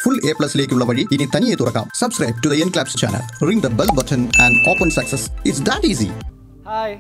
full A പ്ലസിലേക്കുള്ള വഴി ഇനി തനിയെ തുറക്കാം subscribe to the N Claps channel ring the bell button and open success it's that easy hi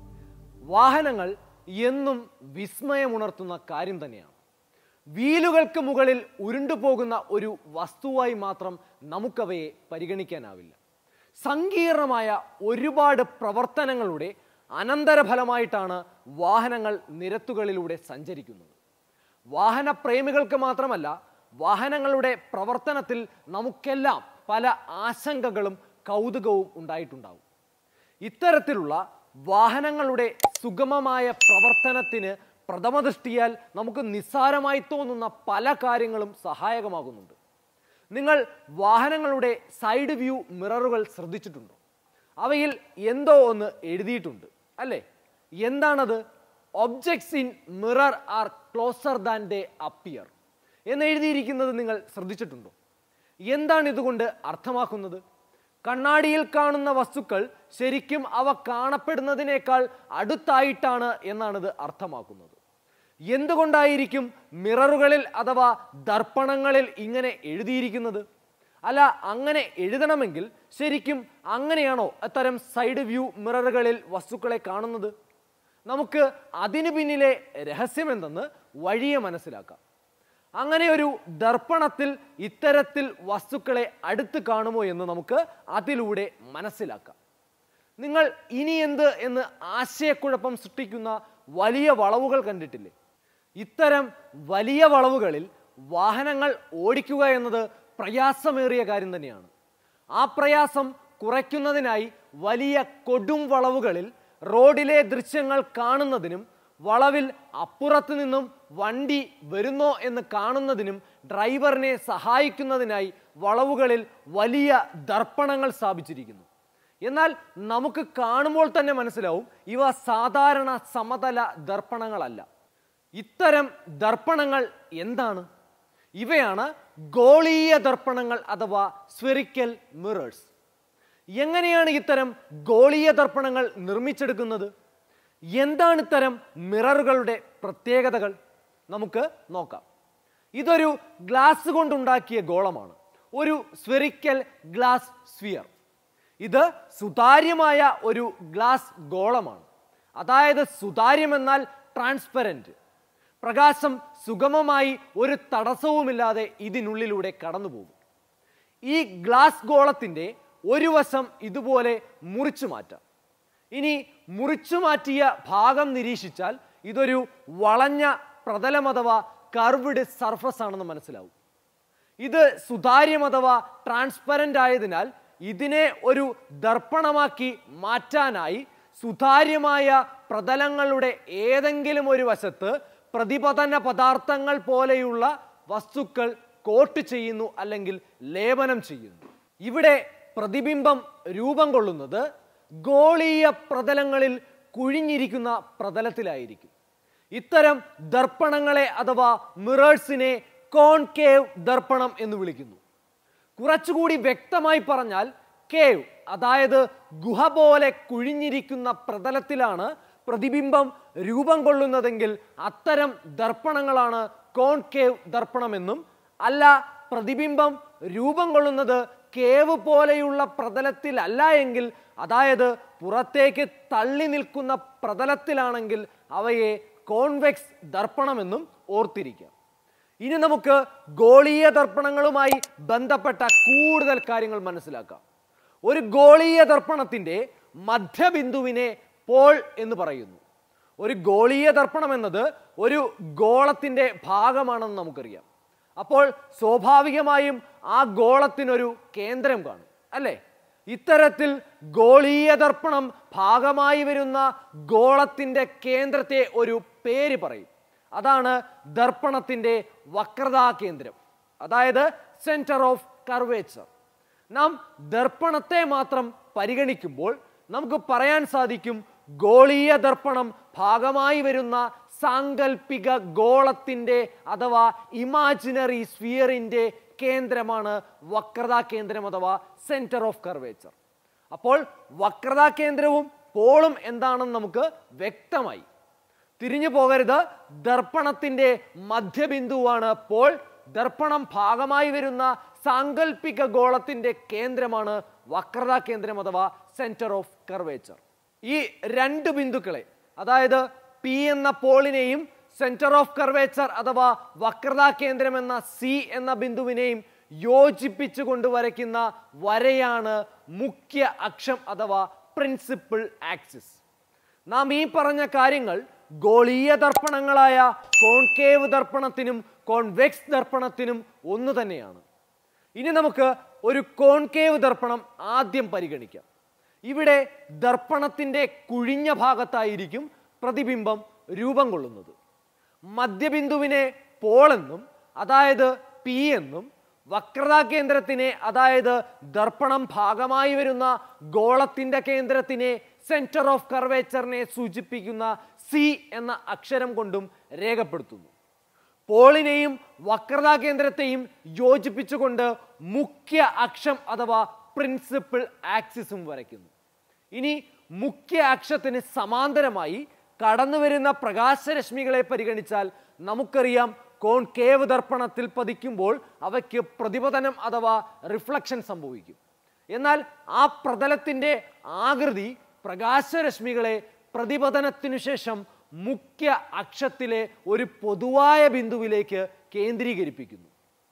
വാഹനങ്ങൾ എന്നും വിസ്മയമുണർത്തുന്ന കാര്യം തന്നെയാണ് വീലുകൾക്ക് മുകളിൽ ഉരുണ്ടുപോകുന്ന ഒരു വസ്തുവായി മാത്രം നമുക്കവയെ പരിഗണിക്കാനാവില്ല സങ്കീർണമായ ഒരുപാട് പ്രവർത്തനങ്ങളുടെ അനന്തരഫലമായിട്ടാണ് വാഹനങ്ങൾ നിരത്തുകളിലൂടെ സഞ്ചരിക്കുന്നത് വാഹനപ്രേമികൾക്ക് മാത്രമല്ല വാഹനങ്ങളുടെ പ്രവർത്തനത്തിൽ നമുക്കെല്ലാം പല ആശങ്കകളും കൗതുകവും ഉണ്ടായിട്ടുണ്ടാവും ഇത്തരത്തിലുള്ള വാഹനങ്ങളുടെ സുഗമമായ പ്രവർത്തനത്തിന് പ്രഥമദൃഷ്ടിയാൽ നമുക്ക് നിസ്സാരമായി തോന്നുന്ന പല കാര്യങ്ങളും സഹായകമാകുന്നുണ്ട് നിങ്ങൾ വാഹനങ്ങളുടെ സൈഡ് വ്യൂ മിററുകൾ ശ്രദ്ധിച്ചിട്ടുണ്ടോ അവയിൽ എന്തോ ഒന്ന് എഴുതിയിട്ടുണ്ട് അല്ലേ എന്താണത് objects in mirror are closer than they appear എന്ന് എഴുതിയിരിക്കുന്നത് നിങ്ങൾ ശ്രദ്ധിച്ചിട്ടുണ്ടോ എന്താണ് ഇതുകൊണ്ട് അർത്ഥമാക്കുന്നത് കണ്ണാടിയിൽ കാണുന്ന വസ്തുക്കൾ ശരിക്കും അവ കാണപ്പെടുന്നതിനേക്കാൾ അടുത്തായിട്ടാണ് എന്നാണ് ഇത് അർത്ഥമാക്കുന്നത് എന്തുകൊണ്ടായിരിക്കും മിററുകളിൽ അഥവാ ദർപ്പണങ്ങളിൽ ഇങ്ങനെ എഴുതിയിരിക്കുന്നത് അല്ല അങ്ങനെ എഴുതണമെങ്കിൽ ശരിക്കും അങ്ങനെയാണോ അത്തരം സൈഡ് വ്യൂ മിററുകളിൽ വസ്തുക്കളെ കാണുന്നത് നമുക്ക് അതിനു പിന്നിലെ രഹസ്യമെന്തെന്ന് വഴിയെ മനസ്സിലാക്കാം അങ്ങനെ ഒരു ദർപ്പണത്തിൽ ഇത്തരത്തിൽ വസ്തുക്കളെ അടുത്ത് കാണുമോ എന്ന് നമുക്ക് അതിലൂടെ മനസ്സിലാക്കാം നിങ്ങൾ ഇനി എന്ത് എന്ന് ആശയക്കുഴപ്പം സൃഷ്ടിക്കുന്ന വലിയ വളവുകൾ കണ്ടിട്ടില്ലേ ഇത്തരം വലിയ വളവുകളിൽ വാഹനങ്ങൾ ഓടിക്കുക എന്നത് പ്രയാസമേറിയ കാര്യം തന്നെയാണ് ആ പ്രയാസം കുറയ്ക്കുന്നതിനായി വലിയ കൊടും വളവുകളിൽ റോഡിലെ ദൃശ്യങ്ങൾ കാണുന്നതിനും വളവിൽ അപ്പുറത്ത് നിന്നും വണ്ടി വരുന്നോ എന്ന് കാണുന്നതിനും ഡ്രൈവറിനെ സഹായിക്കുന്നതിനായി വളവുകളിൽ വലിയ ദർപ്പണങ്ങൾ സ്ഥാപിച്ചിരിക്കുന്നു എന്നാൽ നമുക്ക് കാണുമ്പോൾ തന്നെ മനസ്സിലാവും ഇവ സാധാരണ സമതല ദർപ്പണങ്ങളല്ല ഇത്തരം ദർപ്പണങ്ങൾ എന്താണ് ഇവയാണ് ഗോളീയ ദർപ്പണങ്ങൾ അഥവാ സ്ഫെറിക്കൽ മിറേഴ്സ് എങ്ങനെയാണ് ഇത്തരം ഗോളീയ ദർപ്പണങ്ങൾ നിർമ്മിച്ചെടുക്കുന്നത് എന്താണ് ഇത്തരം മിററുകളുടെ പ്രത്യേകതകൾ നമുക്ക് നോക്കാം ഇതൊരു ഗ്ലാസ് കൊണ്ടുണ്ടാക്കിയ ഗോളമാണ് ഒരു സ്ഫെറിക്കൽ ഗ്ലാസ് സ്ഫിയർ ഇത് സുതാര്യമായ ഒരു ഗ്ലാസ് ഗോളമാണ് അതായത് സുതാര്യമെന്നാൽ ട്രാൻസ്പെറൻറ്റ് പ്രകാശം സുഗമമായി ഒരു തടസ്സവുമില്ലാതെ ഇതിനുള്ളിലൂടെ കടന്നുപോകും ഈ ഗ്ലാസ് ഗോളത്തിൻ്റെ ഒരു വശം ഇതുപോലെ മുറിച്ചു മാറ്റാം ഇനി മുറിച്ചു മാറ്റിയ ഭാഗം നിരീക്ഷിച്ചാൽ ഇതൊരു വളഞ്ഞ പ്രതലം അഥവാ കർവ്ഡ് സർഫസ് ആണെന്ന് മനസ്സിലാവും ഇത് സുതാര്യം അഥവാ ട്രാൻസ്പെറൻ്റ് ആയതിനാൽ ഇതിനെ ഒരു ദർപ്പണമാക്കി മാറ്റാനായി സുതാര്യമായ പ്രതലങ്ങളുടെ ഏതെങ്കിലും ഒരു വശത്ത് പ്രതിപതന പദാർത്ഥങ്ങൾ പോലെയുള്ള വസ്തുക്കൾ കോട്ട് ചെയ്യുന്നു അല്ലെങ്കിൽ ലേപനം ചെയ്യുന്നു ഇവിടെ പ്രതിബിംബം രൂപം കൊള്ളുന്നത് ഗോളീയ പ്രതലങ്ങളിൽ കുഴിഞ്ഞിരിക്കുന്ന പ്രതലത്തിലായിരിക്കും ഇത്തരം ദർപ്പണങ്ങളെ അഥവാ മിറേഴ്സിനെ കോൺകേവ് ദർപ്പണം എന്ന് വിളിക്കുന്നു കുറച്ചുകൂടി വ്യക്തമായി പറഞ്ഞാൽ കേവ് അതായത് ഗുഹ പോലെ കുഴിഞ്ഞിരിക്കുന്ന പ്രതലത്തിലാണ് പ്രതിബിംബം രൂപം കൊള്ളുന്നതെങ്കിൽ അത്തരം ദർപ്പണങ്ങളാണ് കോൺകേവ് ദർപ്പണമെന്നും അല്ല പ്രതിബിംബം രൂപം കൊള്ളുന്നത് കേവ് പോലെയുള്ള പ്രതലത്തിലല്ല എങ്കിൽ അതായത് പുറത്തേക്ക് തള്ളി നിൽക്കുന്ന പ്രതലത്തിലാണെങ്കിൽ അവയെ കോൺവെക്സ് ദർപ്പണമെന്നും ഓർത്തിരിക്കാം ഇനി നമുക്ക് ഗോളീയ ദർപ്പണങ്ങളുമായി ബന്ധപ്പെട്ട കൂടുതൽ കാര്യങ്ങൾ മനസ്സിലാക്കാം ഒരു ഗോളീയ ദർപ്പണത്തിൻ്റെ മധ്യബിന്ദുവിനെ പോൾ എന്ന് പറയുന്നു ഒരു ഗോളീയ ദർപ്പണം എന്നത് ഒരു ഗോളത്തിൻ്റെ ഭാഗമാണെന്ന് നമുക്കറിയാം അപ്പോൾ സ്വാഭാവികമായും ആ ഗോളത്തിനൊരു കേന്ദ്രം കാണും അല്ലേ ഇത്തരത്തിൽ ഗോളീയ ദർപ്പണം ഭാഗമായി വരുന്ന ഗോളത്തിൻ്റെ കേന്ദ്രത്തെ ഒരു പേര് പറയും അതാണ് ദർപ്പണത്തിൻ്റെ വക്രതാ കേന്ദ്രം അതായത് സെന്റർ ഓഫ് കർവേച്ചർ നാം ദർപ്പണത്തെ മാത്രം പരിഗണിക്കുമ്പോൾ നമുക്ക് പറയാൻ സാധിക്കും ഗോളീയ ദർപ്പണം ഭാഗമായി വരുന്ന സാങ്കല്പിക ഗോളത്തിൻ്റെ അഥവാ ഇമാജിനറി സ്ഫിയറിൻ്റെ കേന്ദ്രമാണ് വക്രതാ കേന്ദ്രം അഥവാ സെന്റർ ഓഫ് കർവേച്ചർ അപ്പോൾ വക്രതാ കേന്ദ്രവും പോളും എന്താണെന്ന് നമുക്ക് വ്യക്തമായി തിരിഞ്ഞു പോകരുത് ദർപ്പണത്തിന്റെ മധ്യബിന്ദുവാണ് പോൾ ദർപ്പണം ഭാഗമായി വരുന്ന സാങ്കല്പിക ഗോളത്തിന്റെ കേന്ദ്രമാണ് വക്രതാ കേന്ദ്രം അഥവാ സെന്റർ ഓഫ് കർവേച്ചർ ഈ രണ്ട് ബിന്ദുക്കളെ അതായത് പി എന്ന പോളിനെയും സെന്റർ ഓഫ് കർവേച്ചർ അഥവാ വക്രതാ കേന്ദ്രം എന്ന സി എന്ന ബിന്ദുവിനെയും യോജിപ്പിച്ചു കൊണ്ട് വരയ്ക്കുന്ന വരയാണ് മുഖ്യ അക്ഷം അഥവാ പ്രിൻസിപ്പിൾ ആക്സിസ് നാം ഈ പറഞ്ഞ കാര്യങ്ങൾ ഗോളീയ ദർപ്പണങ്ങളായ കോൺകേവ് ദർപ്പണത്തിനും കോൺവെക്സ് ദർപ്പണത്തിനും ഒന്ന് തന്നെയാണ് ഇനി നമുക്ക് ഒരു കോൺകേവ് ദർപ്പണം ആദ്യം പരിഗണിക്കാം ഇവിടെ ദർപ്പണത്തിന്റെ കുഴിഞ്ഞ ഭാഗത്തായിരിക്കും പ്രതിബിംബം രൂപം കൊള്ളുന്നത് മധ്യബിന്ദുവിനെ പോളെന്നും അതായത് പി എന്നും വക്രതാ കേന്ദ്രത്തിനെ അതായത് ദർപ്പണം ഭാഗമായി വരുന്ന ഗോളത്തിന്റെ കേന്ദ്രത്തിനെ സെന്റർ ഓഫ് കർവേച്ചറിനെ സൂചിപ്പിക്കുന്ന സി എന്ന അക്ഷരം കൊണ്ടും രേഖപ്പെടുത്തുന്നു പോളിനെയും വക്രതാ കേന്ദ്രത്തെയും യോജിപ്പിച്ചുകൊണ്ട് മുഖ്യ അക്ഷം അഥവാ പ്രിൻസിപ്പിൾ ആക്സിസും വരയ്ക്കുന്നു ഇനി മുഖ്യ അക്ഷത്തിന് സമാന്തരമായി കടന്നു വരുന്ന പ്രകാശരശ്മികളെ പരിഗണിച്ചാൽ നമുക്കറിയാം കോൺകേവ് ദർപ്പണത്തിൽ പതിക്കുമ്പോൾ അവയ്ക്ക് പ്രതിപതനം അഥവാ റിഫ്ലക്ഷൻ സംഭവിക്കും എന്നാൽ ആ പ്രതലത്തിന്റെ ആകൃതി പ്രകാശരശ്മികളെ പ്രതിപതനത്തിനു ശേഷം മുഖ്യ അക്ഷത്തിലെ ഒരു പൊതുവായ ബിന്ദുവിലേക്ക് കേന്ദ്രീകരിപ്പിക്കുന്നു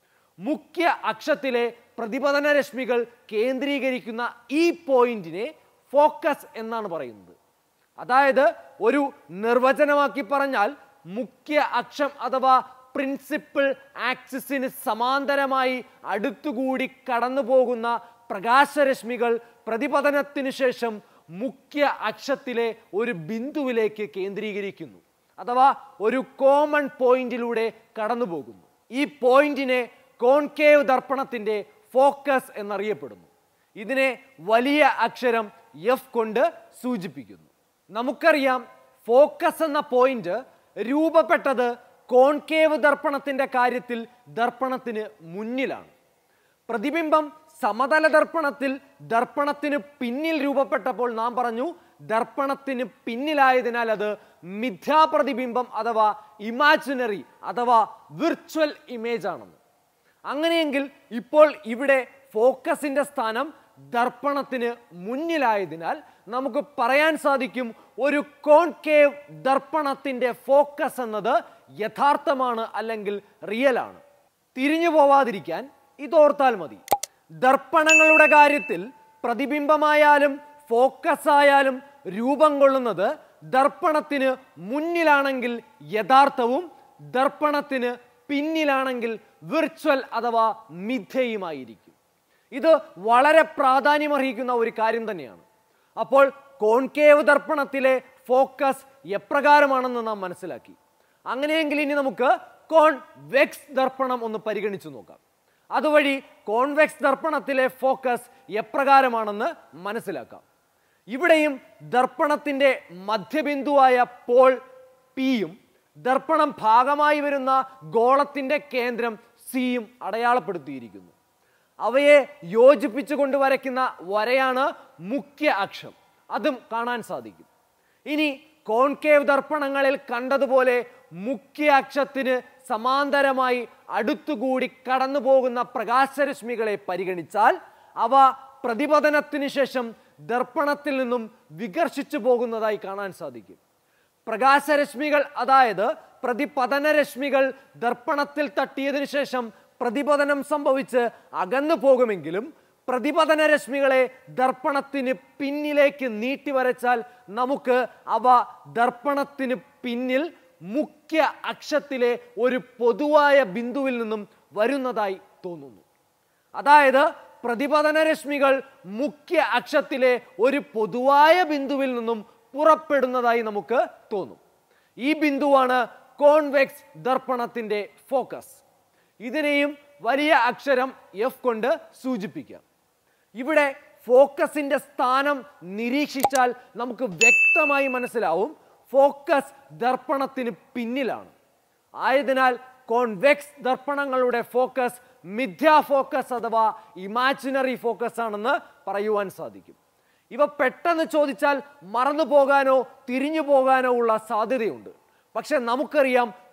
മുഖ്യ അക്ഷത്തിലെ പ്രതിപതന രശ്മികൾ കേന്ദ്രീകരിക്കുന്ന ഈ പോയിന്റിനെ ഫോക്കസ് എന്നാണ് പറയുന്നത് അതായത് ഒരു നിർവചനമാക്കി പറഞ്ഞാൽ മുഖ്യ അക്ഷം അഥവാ പ്രിൻസിപ്പിൾ ആക്സിസിന് സമാന്തരമായി അടുത്തുകൂടി കടന്നു പോകുന്ന പ്രകാശരശ്മികൾ പ്രതിപതനത്തിനു ശേഷം മുഖ്യ അക്ഷത്തിലെ ഒരു ബിന്ദുവിലേക്ക് കേന്ദ്രീകരിക്കുന്നു അഥവാ ഒരു കോമൺ പോയിന്റിലൂടെ കടന്നു പോകുന്നു ഈ പോയിന്റിനെ കോൺകേവ് ദർപ്പണത്തിന്റെ ഫോക്കസ് എന്നറിയപ്പെടുന്നു ഇതിനെ വലിയ അക്ഷരം എഫ് കൊണ്ട് സൂചിപ്പിക്കുന്നു നമുക്കറിയാം ഫോക്കസ് എന്ന പോയിന്റ് രൂപപ്പെട്ടത് കോൺകേവ് ദർപ്പണത്തിന്റെ കാര്യത്തിൽ ദർപ്പണത്തിന് മുന്നിലാണ് പ്രതിബിംബം സമതല ദർപ്പണത്തിൽ ദർപ്പണത്തിന് പിന്നിൽ രൂപപ്പെട്ടപ്പോൾ നാം പറഞ്ഞു ദർപ്പണത്തിന് പിന്നിലായതിനാൽ അത് മിഥ്യാപ്രതിബിംബം അഥവാ ഇമാജിനറി അഥവാ വിർച്വൽ ഇമേജ് ആണെന്ന് അങ്ങനെയെങ്കിൽ ഇപ്പോൾ ഇവിടെ ഫോക്കസിന്റെ സ്ഥാനം ദർപ്പണത്തിന് മുന്നിലായതിനാൽ നമുക്ക് പറയാൻ സാധിക്കും ഒരു കോൺകേവ് ദർപ്പണത്തിന്റെ ഫോക്കസ് എന്നത് യഥാർത്ഥമാണ് അല്ലെങ്കിൽ റിയൽ ആണ് തിരിഞ്ഞു പോവാതിരിക്കാൻ ഇതോർത്താൽ മതി ദർപ്പണങ്ങളുടെ കാര്യത്തിൽ പ്രതിബിംബമായാലും ഫോക്കസ് ആയാലും രൂപം കൊള്ളുന്നത് ദർപ്പണത്തിന് മുന്നിലാണെങ്കിൽ യഥാർത്ഥവും ദർപ്പണത്തിന് പിന്നിലാണെങ്കിൽ വിർച്വൽ അഥവാ മിഥ്യയുമായിരിക്കും ഇത് വളരെ പ്രാധാന്യമർഹിക്കുന്ന ഒരു കാര്യം തന്നെയാണ് അപ്പോൾ കോൺകേവ് ദർപ്പണത്തിലെ ഫോക്കസ് എപ്രകാരമാണെന്ന് നാം മനസ്സിലാക്കി അങ്ങനെയെങ്കിൽ ഇനി നമുക്ക് കോൺവെക്സ് ദർപ്പണം ഒന്ന് പരിഗണിച്ചു നോക്കാം അതുവഴി കോൺവെക്സ് ദർപ്പണത്തിലെ ഫോക്കസ് എപ്രകാരമാണെന്ന് മനസ്സിലാക്കാം ഇവിടെയും ദർപ്പണത്തിന്റെ മധ്യബിന്ദുവായ പോൾ പിയും ദർപ്പണം ഭാഗമായി വരുന്ന ഗോളത്തിന്റെ കേന്ദ്രം സിയും അടയാളപ്പെടുത്തിയിരിക്കുന്നു അവയെ യോജിപ്പിച്ചു കൊണ്ട് വരയ്ക്കുന്ന വരയാണ് മുഖ്യ അക്ഷം അതും കാണാൻ സാധിക്കും ഇനി കോൺകേവ് ദർപ്പണങ്ങളിൽ കണ്ടതുപോലെ മുഖ്യ അക്ഷത്തിന് സമാന്തരമായി അടുത്തുകൂടി കടന്നു പോകുന്ന പ്രകാശരശ്മികളെ പരിഗണിച്ചാൽ അവ പ്രതിപതനത്തിന് ശേഷം ദർപ്പണത്തിൽ നിന്നും വികർഷിച്ചു പോകുന്നതായി കാണാൻ സാധിക്കും പ്രകാശരശ്മികൾ അതായത് പ്രതിപതനരശ്മികൾ ദർപ്പണത്തിൽ തട്ടിയതിനു ശേഷം പ്രതിപതനം സംഭവിച്ച് അകന്നു പോകുമെങ്കിലും പ്രതിപതന രശ്മികളെ ദർപ്പണത്തിന് പിന്നിലേക്ക് നീട്ടി വരച്ചാൽ നമുക്ക് അവ ദർപ്പണത്തിന് പിന്നിൽ മുഖ്യ അക്ഷത്തിലെ ഒരു പൊതുവായ ബിന്ദുവിൽ നിന്നും വരുന്നതായി തോന്നുന്നു അതായത് പ്രതിപതന രശ്മികൾ മുഖ്യ അക്ഷത്തിലെ ഒരു പൊതുവായ ബിന്ദുവിൽ നിന്നും പുറപ്പെടുന്നതായി നമുക്ക് തോന്നും ഈ ബിന്ദുവാണ് കോൺവെക്സ് ദർപ്പണത്തിന്റെ ഫോക്കസ് ഇതിനെയും വലിയ അക്ഷരം എഫ് കൊണ്ട് സൂചിപ്പിക്കാം ഇവിടെ ഫോക്കസിന്റെ സ്ഥാനം നിരീക്ഷിച്ചാൽ നമുക്ക് വ്യക്തമായി മനസ്സിലാവും ഫോക്കസ് ദർപ്പണത്തിന് പിന്നിലാണ് ആയതിനാൽ കോൺവെക്സ് ദർപ്പണങ്ങളുടെ ഫോക്കസ് മിഥ്യാ ഫോക്കസ് അഥവാ ഇമാജിനറി ഫോക്കസ് ആണെന്ന് പറയുവാൻ സാധിക്കും ഇവ പെട്ടെന്ന് ചോദിച്ചാൽ മറന്നു പോകാനോ തിരിഞ്ഞു പോകാനോ ഉള്ള സാധ്യതയുണ്ട് പക്ഷെ നമുക്കറിയാം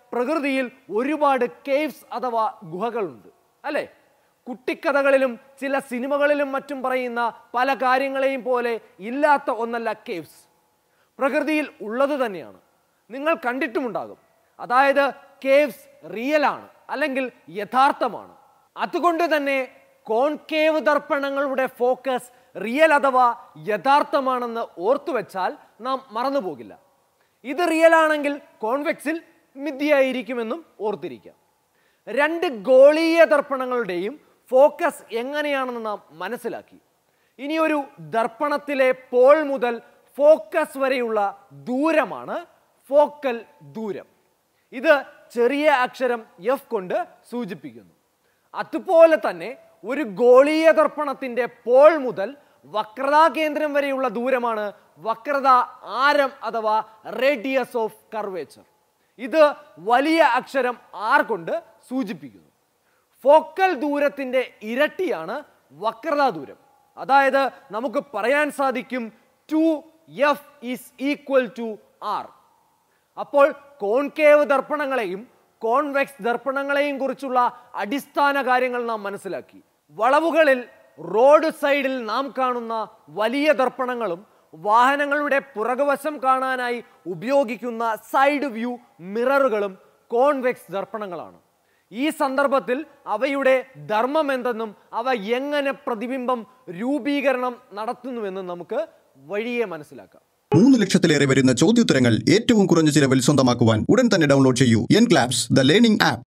പ്രകൃതിയിൽ ഒരുപാട് കേവ്സ് അഥവാ ഗുഹകളുണ്ട് അല്ലേ കുട്ടിക്കഥകളിലും ചില സിനിമകളിലും മറ്റും പറയുന്ന പല കാര്യങ്ങളെയും പോലെ ഇല്ലാത്ത ഒന്നല്ല കേവ്സ് പ്രകൃതിയിൽ ഉള്ളത് തന്നെയാണ് നിങ്ങൾ കണ്ടിട്ടുമുണ്ടാകും അതായത് കേവ്സ് റിയൽ ആണ് അല്ലെങ്കിൽ യഥാർത്ഥമാണ് അതുകൊണ്ട് തന്നെ കോൺകേവ് ദർപ്പണങ്ങളുടെ ഫോക്കസ് റിയൽ അഥവാ യഥാർത്ഥമാണെന്ന് ഓർത്തു വെച്ചാൽ നാം മറന്നുപോകില്ല ഇത് റിയൽ ആണെങ്കിൽ കോൺവെക്സിൽ മിഥ്യയായിരിക്കുമെന്നും ഓർത്തിരിക്കാം രണ്ട് ഗോളീയ ദർപ്പണങ്ങളുടെയും ഫോക്കസ് എങ്ങനെയാണെന്ന് നാം മനസ്സിലാക്കി ഇനി ഒരു ദർപ്പണത്തിലെ പോൾ മുതൽ ഫോക്കസ് വരെയുള്ള ദൂരമാണ് ഫോക്കൽ ദൂരം ഇത് ചെറിയ അക്ഷരം എഫ് കൊണ്ട് സൂചിപ്പിക്കുന്നു അതുപോലെ തന്നെ ഒരു ഗോളീയ ദർപ്പണത്തിന്റെ പോൾ മുതൽ വക്രതാ കേന്ദ്രം വരെയുള്ള ദൂരമാണ് വക്രത ആരം അഥവാ റേഡിയസ് ഓഫ് കർവേച്ചർ ഇത് വലിയ അക്ഷരം ആർ കൊണ്ട് സൂചിപ്പിക്കുന്നു ഫോക്കൽ ദൂരത്തിന്റെ ഇരട്ടിയാണ് വക്രതാ ദൂരം അതായത് നമുക്ക് പറയാൻ സാധിക്കും two F is equal to R അപ്പോൾ കോൺകേവ് ദർപ്പണങ്ങളെയും കോൺവെക്സ് ദർപ്പണങ്ങളെയും കുറിച്ചുള്ള അടിസ്ഥാന കാര്യങ്ങൾ നാം മനസ്സിലാക്കി വളവുകളിൽ റോഡ് സൈഡിൽ നാം കാണുന്ന വലിയ ദർപ്പണങ്ങളും വാഹനങ്ങളുടെ പുറകുവശം കാണാനായി ഉപയോഗിക്കുന്ന സൈഡ് വ്യൂ മിററുകളും കോൺവെക്സ് ദർപ്പണങ്ങളാണ് ഈ സന്ദർഭത്തിൽ അവയുടെ ധർമ്മം എന്തെന്നും അവ എങ്ങനെ പ്രതിബിംബം രൂപീകരണം നടത്തുന്നുവെന്നും നമുക്ക് വഴിയെ മനസ്സിലാക്കാം മൂന്ന് ലക്ഷത്തിലേറെ വരുന്ന ചോദ്യോത്തരങ്ങൾ ഏറ്റവും കുറഞ്ഞ ചിലവിൽ സ്വന്തമാക്കുവാൻ ഉടൻ തന്നെ ഡൗൺലോഡ് ചെയ്യൂ N Claps the learning app